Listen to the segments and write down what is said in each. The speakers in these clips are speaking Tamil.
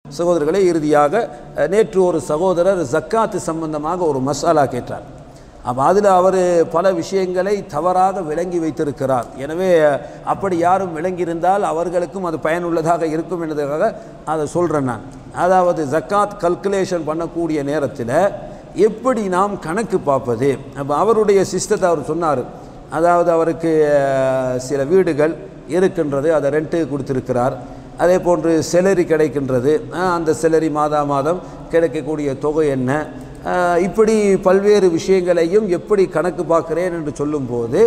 சகோதரர்களே இறுதியாக அஹ், நேற்று ஒரு சகோதரர் ஜக்காத்து சம்பந்தமாக ஒரு மசாலா கேட்டார் அப்போ அதில் அவர் பல விஷயங்களை தவறாக விளங்கி வைத்திருக்கிறார் எனவே அப்படி யாரும் விளங்கியிருந்தால் அவர்களுக்கும் அது பயனுள்ளதாக இருக்கும் என்பதற்காக அதை சொல்கிறேன் நான் அதாவது ஜக்காத் கல்குலேஷன் பண்ணக்கூடிய நேரத்தில் எப்படி நாம் கணக்கு பார்ப்பது அப்போ அவருடைய சிஸ்டத்தை அவர் சொன்னார் அதாவது அவருக்கு அஹ், சில வீடுகள் இருக்கின்றது அதை ரெண்ட்டுக்கு கொடுத்திருக்கிறார் அதே போன்று செலரி கிடைக்கின்றது அஹ், அந்த செலரி மாதா மாதம் கிடைக்கக்கூடிய தொகை என்ன அஹ், இப்படி பல்வேறு விஷயங்களையும் எப்படி கணக்கு பார்க்கிறேன் என்று சொல்லும்போது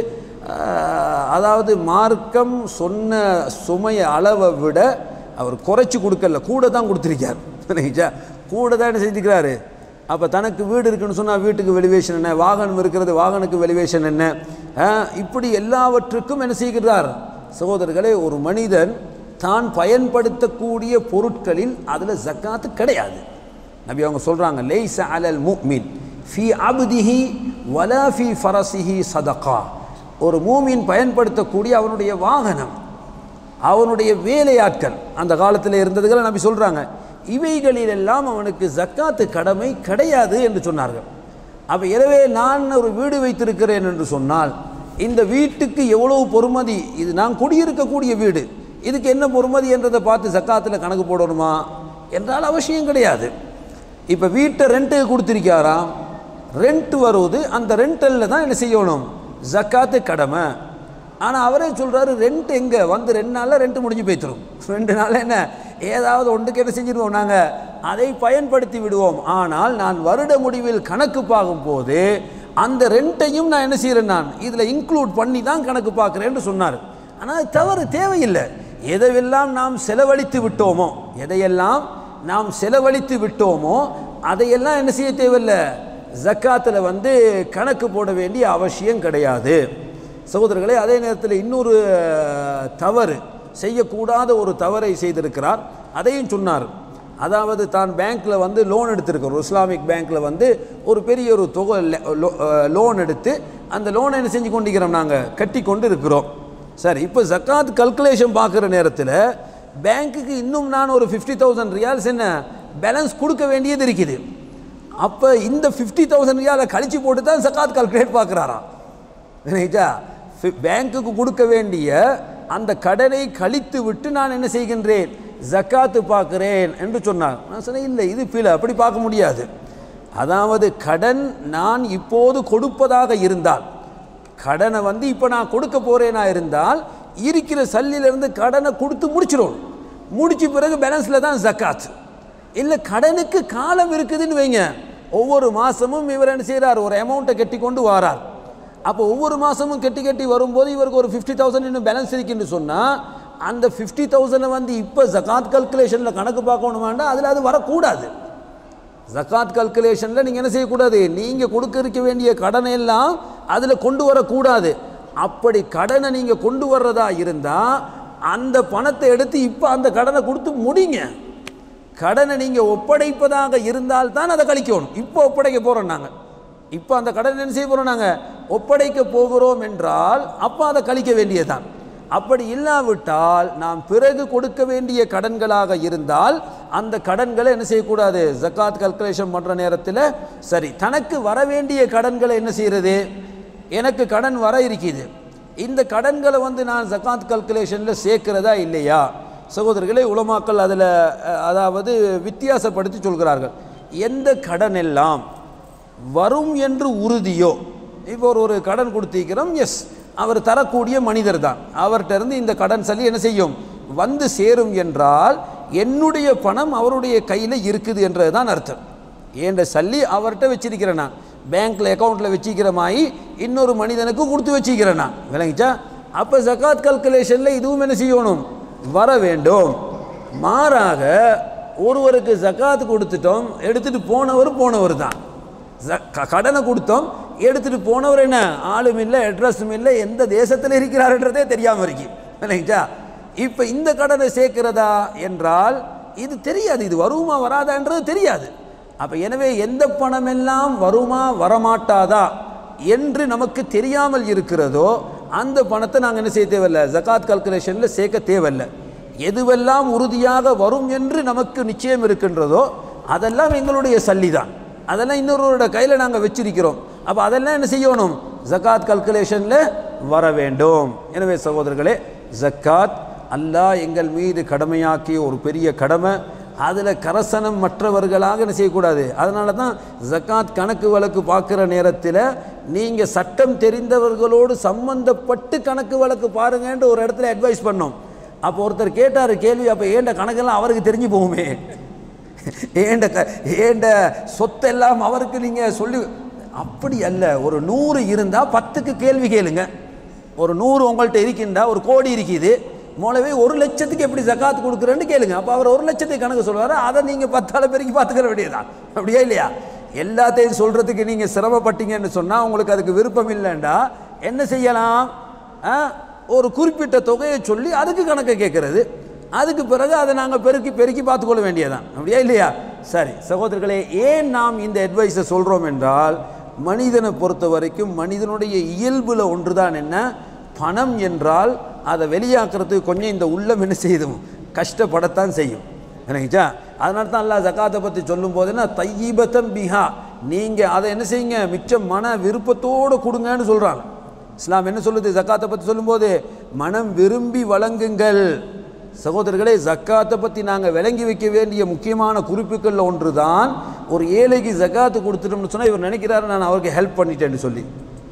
அஹ், அதாவது மார்க்கம் சொன்ன சுமைய அளவை விட அவர் குறைச்சி கொடுக்கல கூட தான் கொடுத்துருக்கார் சரிங்களா? கூட தான் என்ன செஞ்சுக்கிறாரு அப்போ தனக்கு வீடு இருக்குன்னு சொன்னால் வீட்டுக்கு வெலிவேஷன் என்ன வாகனம் இருக்கிறது வாகனுக்கு வெலிவேஷன் என்ன அஹ், இப்படி எல்லாவற்றுக்கும் என்ன செய்கிறார் சகோதரர்களே ஒரு மனிதன் தான் பயன்படுத்தக்கூடிய பொருட்களில் அதில் ஜக்காத்து கிடையாது நபி அவங்க சொல்கிறாங்க லைஸ அலல் முக்மின் ஃபி அப்திஹி வலா ஃபி ஃபரசிஹி சதகா ஒரு மூமின் பயன்படுத்தக்கூடிய அவனுடைய வாகனம் அவனுடைய வேலையாட்கள் அந்த காலத்தில் இருந்ததுகளை நபி சொல்கிறாங்க இவைகளிலெல்லாம் அவனுக்கு ஜக்காத்து கடமை கிடையாது என்று சொன்னார்கள் அப்போ எனவே நான் ஒரு வீடு வைத்திருக்கிறேன் என்று சொன்னால் இந்த வீட்டுக்கு எவ்வளவு பொறுமதி இது நான் குடியிருக்கக்கூடிய வீடு இதுக்கு என்ன பொறுமதி என்றதை பார்த்து ஜக்காத்தில் கணக்கு போடணுமா என்றால் அவசியம் கிடையாது இப்போ வீட்டை ரெண்ட்டுக்கு கொடுத்துருக்காராம் ரெண்ட் வருவது அந்த ரெண்டலில் தான் என்ன செய்யணும் ஜக்காத்து கடமை ஆனால் அவரே சொல்கிறாரு ரெண்ட் எங்கே வந்து ரெண்டு நாளில் ரெண்ட் முடிஞ்சு போய்த்துரும் ரெண்டு நாளில் என்ன ஏதாவது ஒன்றுக்கு என்ன செஞ்சிருவோம் நாங்கள் அதை பயன்படுத்தி விடுவோம் ஆனால் நான் வருட முடிவில் கணக்கு பார்க்கும்போது அந்த ரெண்ட்டையும் நான் என்ன செய்கிறேன் நான் இதில் இன்க்ளூட் பண்ணி தான் கணக்கு பார்க்குறேன்னு சொன்னார் ஆனால் அது தவறு தேவையில்லை எதையெல்லாம் நாம் செலவழித்து விட்டோமோ எதையெல்லாம் நாம் செலவழித்து விட்டோமோ அதையெல்லாம் என்ன செய்ய தேவையில்லை ஜக்காத்தில் வந்து கணக்கு போட வேண்டிய அவசியம் கிடையாது சகோதரர்களே அதே நேரத்தில் இன்னொரு அஹ், தவறு செய்யக்கூடாத ஒரு தவறை செய்திருக்கிறார் அதையும் சொன்னார் அதாவது தான் பேங்க்கில் வந்து லோன் எடுத்திருக்கிறோம் ஒரு இஸ்லாமிக் பேங்க்கில் வந்து ஒரு பெரிய ஒரு தொகை லோன் எடுத்து அந்த லோனை என்ன செஞ்சு கொண்டிருக்கிறோம் நாங்கள் கட்டி கொண்டு இருக்கிறோம் சரி இப்போ ஜக்காத் கல்குலேஷன் பார்க்குற நேரத்தில் பேங்க்குக்கு இன்னும் நான் ஒரு ஃபிஃப்டி தௌசண்ட் ரியால்ஸ் என்ன பேலன்ஸ் கொடுக்க வேண்டியது இருக்குது அப்போ இந்த ஃபிஃப்டி தௌசண்ட் ரியாலை கழிச்சு போட்டு தான் ஜக்காத் கால்குலேட் பார்க்குறாராம் ரைட்டா பேங்க்குக்கு கொடுக்க வேண்டிய அந்த கடனை கழித்து விட்டு நான் என்ன செய்கின்றேன் ஜக்காத்து பார்க்கிறேன் என்று சொன்னார் நான் சொன்னேன் இல்லை இது பிழை அப்படி பார்க்க முடியாது அதாவது கடன் நான் இப்போது கொடுப்பதாக இருந்தால் கடனை வந்து இப்போ நான் கொடுக்க போகிறேனா இருந்தால் இருக்கிற சல்லிலிருந்து கடனை கொடுத்து முடிச்சிடும் முடிச்ச பிறகு பேலன்ஸில் தான் ஜக்காத் இல்லை கடனுக்கு காலம் இருக்குதுன்னு வைங்க ஒவ்வொரு மாதமும் இவர் என்ன செய்கிறார் ஒரு அமௌண்ட்டை கட்டி கொண்டு வாரார் அப்போ ஒவ்வொரு மாதமும் கட்டி கட்டி வரும்போது இவருக்கு ஒரு ஃபிஃப்டி தௌசண்ட் இன்னும் பேலன்ஸ் இருக்குன்னு சொன்னால் அந்த ஃபிஃப்டி தௌசண்டை வந்து இப்போ ஜக்காத் கல்குலேஷனில் கணக்கு பார்க்கணுமாண்டா அதில் அது வரக்கூடாது ஜக்காத் கல்குலேஷனில் நீங்கள் என்ன செய்யக்கூடாது நீங்கள் கொடுக்க இருக்க வேண்டிய கடனை எல்லாம் அதில் கொண்டு வரக்கூடாது அப்படி கடனை நீங்கள் கொண்டு வர்றதா இருந்தால் அந்த பணத்தை எடுத்து இப்போ அந்த கடனை கொடுத்து முடிங்க கடனை நீங்கள் ஒப்படைப்பதாக இருந்தால் தான் அதை கழிக்கணும் இப்போ ஒப்படைக்க போகிறோம் நாங்கள் இப்போ அந்த கடனை என்ன செய்ய போகிறோம் நாங்கள் ஒப்படைக்க போகிறோம் என்றால் அப்போ அதை கழிக்க வேண்டியதுதான் அப்படி இல்லாவிட்டால் நாம் பிறகு கொடுக்க வேண்டிய கடன்களாக இருந்தால் அந்த கடன்களை என்ன செய்யக்கூடாது ஜக்காத் கல்குலேஷன் பண்ணுற நேரத்தில் சரி தனக்கு வர வேண்டிய கடன்களை என்ன செய்கிறது எனக்கு கடன் வர இருக்குது இந்த கடன்களை வந்து நான் ஜக்காத் கல்குலேஷனில் சேர்க்கிறதா இல்லையா சகோதரர்களே உலமாக்கள் அதில் அதாவது வித்தியாசப்படுத்தி சொல்கிறார்கள் எந்த கடன் எல்லாம் வரும் என்று உறுதியோ இப்போ ஒரு ஒரு கடன் கொடுத்திருக்கிறோம் எஸ் அவர் தரக்கூடிய மனிதர் தான் அவர்கிட்ட இருந்து இந்த கடன் சல்லி என்ன செய்யும் வந்து சேரும் என்றால் என்னுடைய பணம் அவருடைய கையில் இருக்குது என்றது தான் அர்த்தம் ஏன்ற சல்லி அவர்கிட்ட வச்சிருக்கிறேன் நான் பேங்க்கில் அக்கௌண்ட்டில் வச்சிக்கிற மாதிரி இன்னொரு மனிதனுக்கு கொடுத்து வச்சிக்கிறேன் நான் விளங்கிச்சா அப்போ ஜக்காத் கல்குலேஷனில் இதுவும் என்ன செய்யணும் வர வேண்டும் மாறாக ஒருவருக்கு ஜக்காத் கொடுத்துட்டோம் எடுத்துகிட்டு போனவர் போனவர் தான் ஜ- க- கடனை கொடுத்தோம் எடுத்துகிட்டு போனவர் என்ன ஆளும் இல்லை அட்ரஸும் இல்லை எந்த தேசத்தில் இருக்கிறாருன்றதே தெரியாமல் இருக்கு இல்லைங்களா இப்போ இந்த கடனை சேர்க்கிறதா என்றால் இது தெரியாது இது வருமா வராதான்றது தெரியாது அப்போ எனவே எந்த பணமெல்லாம் வருமா வரமாட்டாதா என்று நமக்கு தெரியாமல் இருக்கிறதோ அந்த பணத்தை நாங்கள் என்ன செய்ய தேவையில்லை ஜகாத் கல்குலேஷனில் சேர்க்க தேவையில்லை எதுவெல்லாம் உறுதியாக வரும் என்று நமக்கு நிச்சயம் இருக்கின்றதோ அதெல்லாம் எங்களுடைய சல்லி தான் அதெல்லாம் இன்னொருவரோட கையில் நாங்கள் வச்சிருக்கிறோம் அப்போ அதெல்லாம் என்ன செய்யணும் ஜக்காத் கல்குலேஷனில் வர வேண்டும் எனவே சகோதரர்களே ஜக்காத் அல்லாஹ் எங்கள் மீது கடமையாக்கிய ஒரு பெரிய கடமை அதில் கரசனம் மற்றவர்களாக என்ன செய்யக்கூடாது அதனால தான் ஜக்காத் கணக்கு வழக்கு பார்க்குற நேரத்தில் நீங்கள் சட்டம் தெரிந்தவர்களோடு சம்பந்தப்பட்டு கணக்கு வழக்கு பாருங்கன்ற ஒரு இடத்துல அட்வைஸ் பண்ணோம் அப்போ ஒருத்தர் கேட்டார் கேள்வி அப்போ ஏண்ட கணக்கெல்லாம் அவருக்கு தெரிஞ்சு போகுமே ஏண்ட க ஏண்ட சொத்தெல்லாம் அவருக்கு நீங்கள் சொல்லி அப்படி அல்ல ஒரு நூறு இருந்தால் பத்துக்கு கேள்வி கேளுங்க ஒரு நூறு உங்கள்கிட்ட இருக்கின்றா ஒரு கோடி இருக்குது மூலவே ஒரு லட்சத்துக்கு எப்படி ஜக்காத் கொடுக்குறேன்னு கேளுங்க அப்போ அவர் ஒரு லட்சத்துக்கு கணக்கு சொல்லுவார் அதை நீங்கள் பத்தால பெருக்கி பார்த்துக்கிற வேண்டியதுதான் அப்படியே இல்லையா எல்லாத்தையும் சொல்கிறதுக்கு நீங்கள் சிரமப்பட்டீங்கன்னு சொன்னால் உங்களுக்கு அதுக்கு விருப்பம் இல்லைண்டா என்ன செய்யலாம் ஆ, ஒரு குறிப்பிட்ட தொகையை சொல்லி அதுக்கு கணக்கை கேட்குறது அதுக்கு பிறகு அதை நாங்கள் பெருக்கி பெருக்கி பார்த்துக்கொள்ள வேண்டியதான் அப்படியா இல்லையா சரி சகோதரர்களே ஏன் நாம் இந்த அட்வைஸை சொல்கிறோம் என்றால் மனிதனை பொறுத்த வரைக்கும் மனிதனுடைய இயல்புல ஒன்று தான் என்ன பணம் என்றால் அதை வெளியாக்குறதுக்கு கொஞ்சம் இந்த உள்ளம் என்ன செய்யும் கஷ்டப்படத்தான் செய்யும் எனக்குச்சா அதனால தான் அல்லாஹ் ஜக்காத்தை பற்றி சொல்லும் போதுன்னா தையீபத்தம் பிஹா நீங்கள் அதை என்ன செய்யுங்க மிச்சம் மன விருப்பத்தோடு கொடுங்கன்னு சொல்கிறாங்க இஸ்லாம் என்ன சொல்லுது ஜக்காத்தை பற்றி சொல்லும்போது மனம் விரும்பி வழங்குங்கள் சகோதரர்களே ஜக்காத்தை பற்றி நாங்கள் விளங்கி வைக்க வேண்டிய முக்கியமான குறிப்புகளில் ஒன்று தான் ஒரு ஏழைக்கு ஜக்காத்து கொடுத்துட்டோம்னு சொன்னால் இவர் நினைக்கிறாரு நான் அவருக்கு ஹெல்ப் பண்ணிட்டேன்னு சொல்லி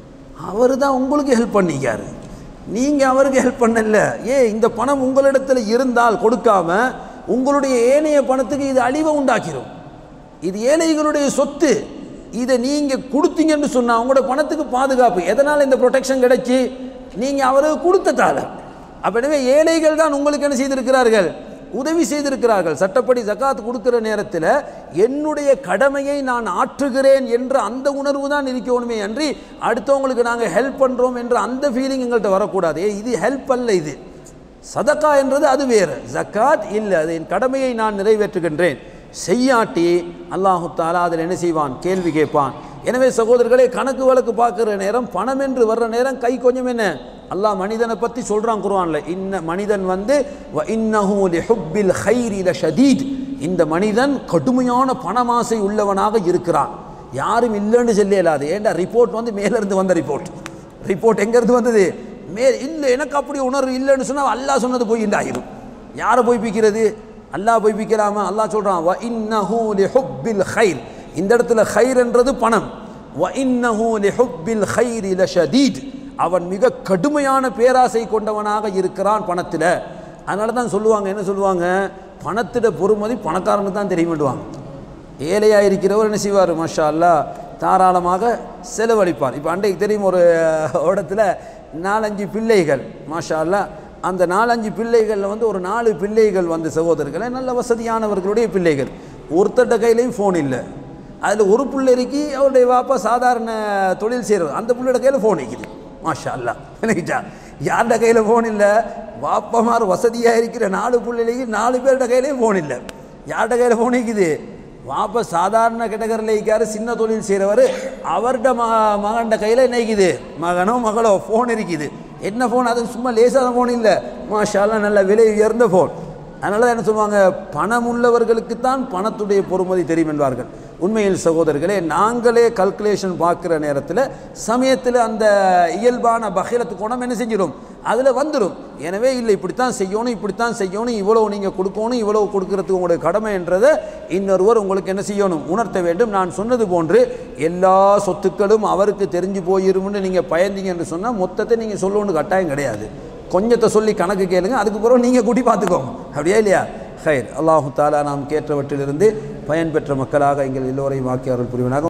அவர் தான் உங்களுக்கு ஹெல்ப் பண்ணிக்காரு நீங்கள் அவருக்கு ஹெல்ப் பண்ணல ஏ இந்த பணம் உங்களிடத்தில் இருந்தால் கொடுக்காம உங்களுடைய ஏனைய பணத்துக்கு இது அழிவை உண்டாக்கிரும் இது ஏழைகளுடைய சொத்து இதை நீங்கள் கொடுத்தீங்கன்னு சொன்னால் உங்களோட பணத்துக்கு பாதுகாப்பு எதனால் இந்த ப்ரொடெக்ஷன் கிடைச்சி நீங்கள் அவருக்கு கொடுத்ததால அப்ப எனவே ஏழைகள் தான் உங்களுக்கு என்ன செய்திருக்கிறார்கள் உதவி செய்திருக்கிறார்கள் சட்டப்படி ஜக்காத் கொடுக்கிற நேரத்தில் என்னுடைய கடமையை நான் ஆற்றுகிறேன் என்ற அந்த உணர்வு தான் இருக்கணுமே அன்றி அடுத்தவங்களுக்கு நாங்கள் ஹெல்ப் பண்ணுறோம் என்ற அந்த ஃபீலிங் எங்கள்கிட்ட வரக்கூடாது ஏய், இது ஹெல்ப் அல்ல இது சதக்கா என்றது அது வேறு ஜக்காத் இல்லை அது என் கடமையை நான் நிறைவேற்றுகின்றேன் செய்யாட்டி அல்லாஹு தாலா அதில் என்ன செய்வான் கேள்வி கேட்பான் எனவே சகோதரர்களே கணக்கு வழக்கு பார்க்குற நேரம் பணம் என்று வர்ற நேரம் கை கொஞ்சம் என்ன அல்லாஹ் மனிதனை பற்றி சொல்கிறான் குருவான்ல இன்ன மனிதன் வந்து வ இன்னஹு லிஹுப்பில் ஹைரி லஷதீத் இந்த மனிதன் கடுமையான பணமாசை உள்ளவனாக இருக்கிறான் யாரும் இல்லைன்னு சொல்ல இயலாது ஏன்டா ரிப்போர்ட் வந்து மேலேருந்து வந்த ரிப்போர்ட் ரிப்போர்ட் எங்கேருந்து வந்தது மே இல்லை எனக்கு அப்படி உணர்வு இல்லைன்னு சொன்னால் அல்லாஹ் சொன்னது போய் ஆயிரும் யாரை போய் பிக்கிறது அல்லாஹ் போய் பிக்கலாமா அல்லாஹ் சொல்கிறான் வ இன்னஹு லிஹுப்பில் ஹைர் இந்த இடத்துல ஹைர்ன்றது பணம் வ இன்னஹு லிஹுப்பில் ஹைரி லஷதீத் அவன் மிக கடுமையான பேராசை கொண்டவனாக இருக்கிறான் பணத்தில் அதனால தான் சொல்லுவாங்க என்ன சொல்லுவாங்க பணத்திட பொறுமதி பணக்காரனுக்கு தான் தெரியுமெண்டுவாங்க ஏழையாக இருக்கிறவர் என்ன செய்வார் மாஷா அல்லா தாராளமாக செலவழிப்பார் இப்போ அன்றைக்கு தெரியும் ஒரு இடத்துல நாலஞ்சு பிள்ளைகள் மாஷா அல்லா அந்த நாலஞ்சு பிள்ளைகளில் வந்து ஒரு நாலு பிள்ளைகள் வந்து சகோதரர்களை நல்ல வசதியானவர்களுடைய பிள்ளைகள் ஒருத்தட்ட கையிலையும் ஃபோன் இல்லை அதில் ஒரு பிள்ளைக்கு அவருடைய வாப்பா சாதாரண தொழில் செய்கிறவர் அந்த பிள்ளையோட கையில் ஃபோன் இருக்குது மாஷா அல்லா நினைச்சா யார்கிட்ட கையில் ஃபோன் இல்லை வாப்பமார் வசதியாக இருக்கிற நாலு பிள்ளைகளுக்கு நாலு பேர்கிட்ட கையிலையும் ஃபோன் இல்லை யார்கிட்ட கையில் ஃபோன் இருக்குது வாப்ப சாதாரண கேட்டகரியில் இருக்காரு சின்ன தொழில் செய்கிறவர் அவர்கிட்ட ம மகன்கிட்ட கையில் என்ன இருக்குது மகனோ மகளோ ஃபோன் இருக்குது என்ன ஃபோன் அது சும்மா லேசான ஃபோன் இல்லை மாஷாலாம் நல்ல விலை உயர்ந்த ஃபோன் அதனால தான் என்ன சொல்லுவாங்க பணம் உள்ளவர்களுக்கு தான் பணத்துடைய பொறுமதி தெரியும் என்பார்கள் உண்மையில் சகோதரர்களே நாங்களே கல்குலேஷன் பார்க்குற நேரத்தில் சமயத்தில் அந்த இயல்பான பகிரத்து குணம் என்ன செஞ்சிடும் அதில் வந்துடும் எனவே இல்லை இப்படித்தான் செய்யணும் இப்படித்தான் செய்யணும் இவ்வளோ நீங்கள் கொடுக்கணும் இவ்வளோ கொடுக்கறதுக்கு உங்களுடைய கடமை என்றதை இன்னொருவர் உங்களுக்கு என்ன செய்யணும் உணர்த்த வேண்டும் நான் சொன்னது போன்று எல்லா சொத்துக்களும் அவருக்கு தெரிஞ்சு போயிரும்னு நீங்கள் பயந்தீங்க என்று சொன்னால் மொத்தத்தை நீங்கள் சொல்லணும்னு கட்டாயம் கிடையாது கொஞ்சத்தை சொல்லி கணக்கு கேளுங்க அதுக்கு பிறகு நீங்கள் கூட்டி பார்த்துக்கோங்க அப்படியா இல்லையா ஹைர் அல்லாஹு தாலா நாம் கேட்டவற்றிலிருந்து பயன்பெற்ற மக்களாக எங்கள் எல்லோரையும் வாக்கியார்கள் புரிவனாக